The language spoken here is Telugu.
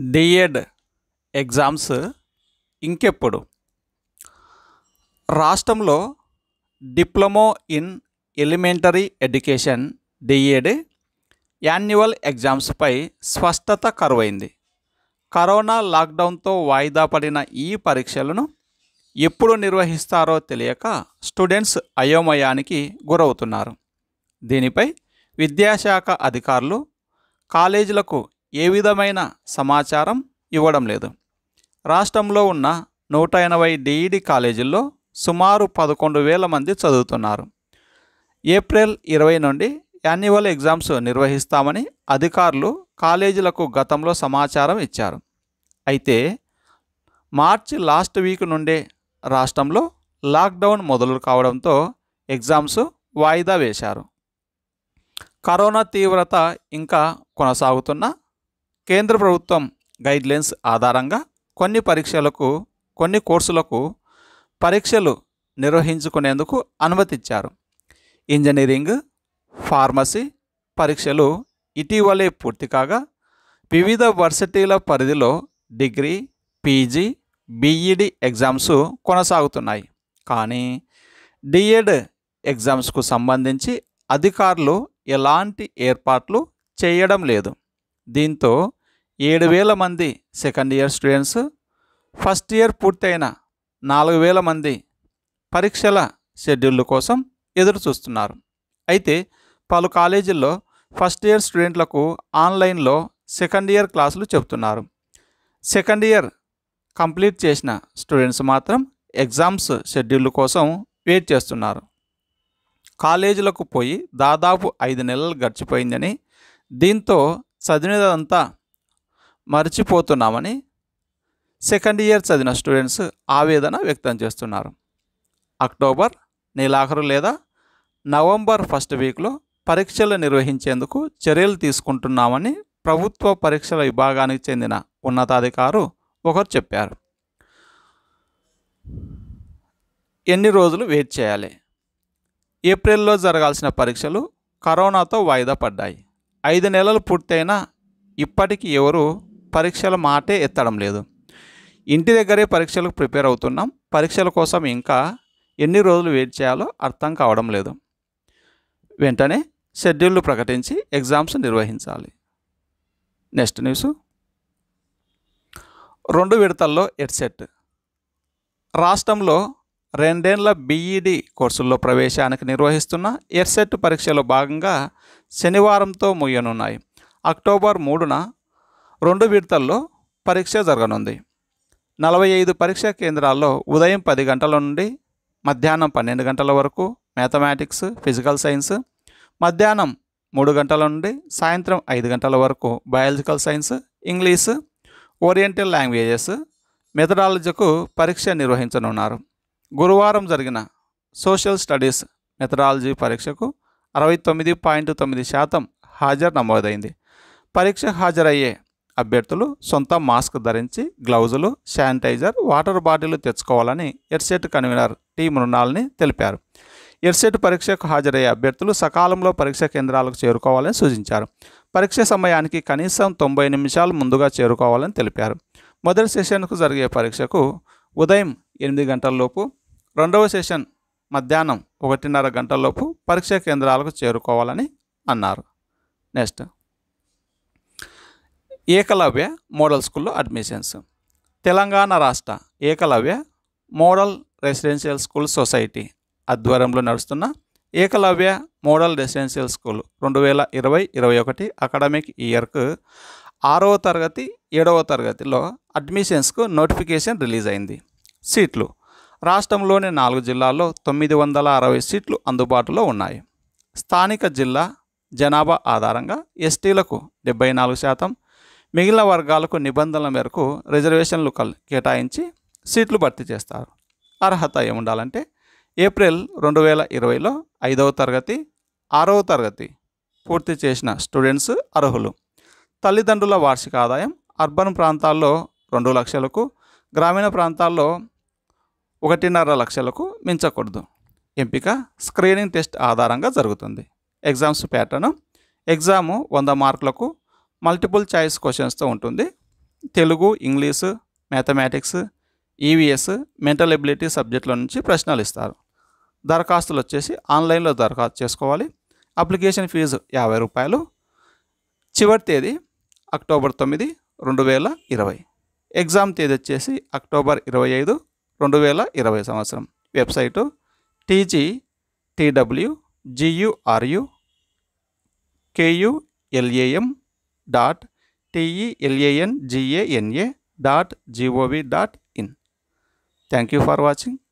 డిఎడ్ ఎగ్జామ్స్ ఇంకెప్పుడు రాష్ట్రంలో diploma in elementary education DEd annual ఎగ్జామ్స్పై స్పష్టత కరువైంది కరోనా లాక్డౌన్తో వాయిదా పడిన ఈ పరీక్షలను ఎప్పుడు నిర్వహిస్తారో తెలియక స్టూడెంట్స్ అయోమయానికి గురవుతున్నారు దీనిపై విద్యాశాఖ అధికారులు కాలేజీలకు ఏ విధమైన సమాచారం ఇవ్వడం లేదు రాష్ట్రంలో ఉన్న నూట ఎనభై డిఈడి కాలేజీల్లో సుమారు పదకొండు వేల మంది చదువుతున్నారు ఏప్రిల్ ఇరవై నుండి యాన్యువల్ ఎగ్జామ్స్ నిర్వహిస్తామని అధికారులు కాలేజీలకు గతంలో సమాచారం ఇచ్చారు అయితే మార్చి లాస్ట్ వీక్ నుండే రాష్ట్రంలో లాక్డౌన్ మొదలు కావడంతో ఎగ్జామ్స్ వాయిదా వేశారు కరోనా తీవ్రత ఇంకా కొనసాగుతున్న కేంద్ర ప్రభుత్వం గైడ్లైన్స్ ఆధారంగా కొన్ని పరీక్షలకు కొన్ని కోర్సులకు పరీక్షలు నిర్వహించుకునేందుకు అనుమతిచ్చారు ఇంజనీరింగ్ ఫార్మసీ పరీక్షలు ఇటీవలే పూర్తి కాగా వివిధ వర్సిటీల పరిధిలో డిగ్రీ పీజీ బీఈడి ఎగ్జామ్స్ కొనసాగుతున్నాయి కానీ డిఎడ్ ఎగ్జామ్స్కు సంబంధించి అధికారులు ఎలాంటి ఏర్పాట్లు చేయడం లేదు దీంతో ఏడు వేల మంది second year students first year పూర్తయిన నాలుగు వేల మంది పరీక్షల షెడ్యూల్ కోసం ఎదురు చూస్తున్నారు అయితే పలు కాలేజీల్లో ఫస్ట్ ఇయర్ స్టూడెంట్లకు ఆన్లైన్లో సెకండ్ ఇయర్ క్లాసులు చెబుతున్నారు సెకండ్ ఇయర్ కంప్లీట్ చేసిన స్టూడెంట్స్ మాత్రం ఎగ్జామ్స్ షెడ్యూల్ కోసం వెయిట్ చేస్తున్నారు కాలేజీలకు పోయి దాదాపు ఐదు నెలలు గడిచిపోయిందని దీంతో చదివినదంతా మర్చిపోతున్నామని సెకండ్ ఇయర్ చదివిన స్టూడెంట్స్ ఆవేదన వ్యక్తం చేస్తున్నారు అక్టోబర్ నెలాఖరు లేదా నవంబర్ ఫస్ట్ వీక్లో పరీక్షలు నిర్వహించేందుకు చర్యలు తీసుకుంటున్నామని ప్రభుత్వ పరీక్షల విభాగానికి చెందిన ఉన్నతాధికారు ఒకరు చెప్పారు ఎన్ని రోజులు వెయిట్ చేయాలి ఏప్రిల్లో జరగాల్సిన పరీక్షలు కరోనాతో వాయిదా పడ్డాయి ఐదు నెలలు పూర్తయినా ఇప్పటికీ ఎవరు పరీక్షల మాటే ఎత్తడం లేదు ఇంటి దగ్గరే పరీక్షలకు ప్రిపేర్ అవుతున్నాం పరీక్షల కోసం ఇంకా ఎన్ని రోజులు వెయిట్ చేయాలో అర్థం కావడం లేదు వెంటనే షెడ్యూల్ ప్రకటించి ఎగ్జామ్స్ నిర్వహించాలి నెక్స్ట్ న్యూస్ రెండు విడతల్లో ఎడ్సెట్ రాష్ట్రంలో రెండేళ్ల బీఈడి కోర్సుల్లో ప్రవేశానికి నిర్వహిస్తున్న ఎడ్సెట్ పరీక్షలో భాగంగా శనివారంతో ముగియనున్నాయి అక్టోబర్ మూడున రెండు విడతల్లో పరీక్ష జరగనుంది నలభై ఐదు పరీక్షా కేంద్రాల్లో ఉదయం పది గంటల నుండి మధ్యాహ్నం పన్నెండు గంటల వరకు మ్యాథమెటిక్స్ ఫిజికల్ సైన్స్ మధ్యాహ్నం మూడు గంటల నుండి సాయంత్రం ఐదు గంటల వరకు biological science English oriental languages మెథడాలజీకు పరీక్ష నిర్వహించనున్నారు గురువారం జరిగిన సోషల్ స్టడీస్ మెథడాలజీ పరీక్షకు అరవై తొమ్మిది పాయింట్ తొమ్మిది శాతం హాజరు నమోదైంది పరీక్ష హాజరయ్యే అభ్యర్థులు సొంత మాస్క్ ధరించి గ్లౌజులు శానిటైజర్ వాటర్ బాటిల్ తెచ్చుకోవాలని ఎడ్సెట్ కన్వీనర్ టి మృణాల్ని తెలిపారు ఎడ్సెట్ పరీక్షకు హాజరయ్యే అభ్యర్థులు సకాలంలో పరీక్ష కేంద్రాలకు చేరుకోవాలని సూచించారు పరీక్ష సమయానికి కనీసం తొంభై నిమిషాలు ముందుగా చేరుకోవాలని తెలిపారు మొదటి సెషన్కు జరిగే పరీక్షకు ఉదయం ఎనిమిది గంటలలోపు రెండవ సెషన్ మధ్యాహ్నం ఒకటిన్నర గంటలలోపు పరీక్షా కేంద్రాలకు చేరుకోవాలని అన్నారు నెక్స్ట్ ఏకలవ్య మోడల్ స్కూల్లో అడ్మిషన్స్ తెలంగాణ రాష్ట్ర Eklavya model residential school society ఆధ్వర్యంలో నడుస్తున్న ఏకలవ్య మోడల్ రెసిడెన్షియల్ స్కూల్ రెండు వేల ఇరవై ఇరవై ఒకటి అకాడమిక్ ఇయర్కు ఆరవ తరగతి ఏడవ తరగతిలో అడ్మిషన్స్కు నోటిఫికేషన్ రిలీజ్ అయింది సీట్లు రాష్ట్రంలోని నాలుగు జిల్లాల్లో తొమ్మిది వందల అరవై సీట్లు అందుబాటులో ఉన్నాయి స్థానిక జిల్లా జనాభా ఆధారంగా ఎస్టీలకు డెబ్బై నాలుగు శాతం మిగిలిన వర్గాలకు నిబంధనల మేరకు రిజర్వేషన్లు కల్ కేటాయించి సీట్లు భర్తీ చేస్తారు అర్హత ఏముండాలంటే ఏప్రిల్ రెండు వేల ఇరవైలో ఐదవ తరగతి ఆరవ తరగతి పూర్తి చేసిన స్టూడెంట్స్ అర్హులు తల్లిదండ్రుల వార్షిక ఆదాయం అర్బన్ ప్రాంతాల్లో రెండు లక్షలకు గ్రామీణ ప్రాంతాల్లో ఒకటిన్నర లక్షలకు మించకూడదు ఎంపిక స్క్రీనింగ్ టెస్ట్ ఆధారంగా జరుగుతుంది ఎగ్జామ్స్ ప్యాటర్న్ ఎగ్జాము వంద మార్కులకు మల్టిపుల్ చాయిస్ క్వశ్చన్స్తో ఉంటుంది Telugu English mathematics EVS mental ability సబ్జెక్టుల నుంచి ప్రశ్నలు ఇస్తారు దరఖాస్తులు వచ్చేసి ఆన్లైన్లో దరఖాస్తు చేసుకోవాలి అప్లికేషన్ ఫీజు యాభై రూపాయలు చివరి తేదీ అక్టోబర్ తొమ్మిది రెండు వేల ఇరవై ఎగ్జామ్ తేదీ వచ్చేసి అక్టోబర్ ఇరవై ఐదు రెండు వేల ఇరవై సంవత్సరం website TG TW GURU KULAM dot TELAN GANA dot GOV dot in thank you for watching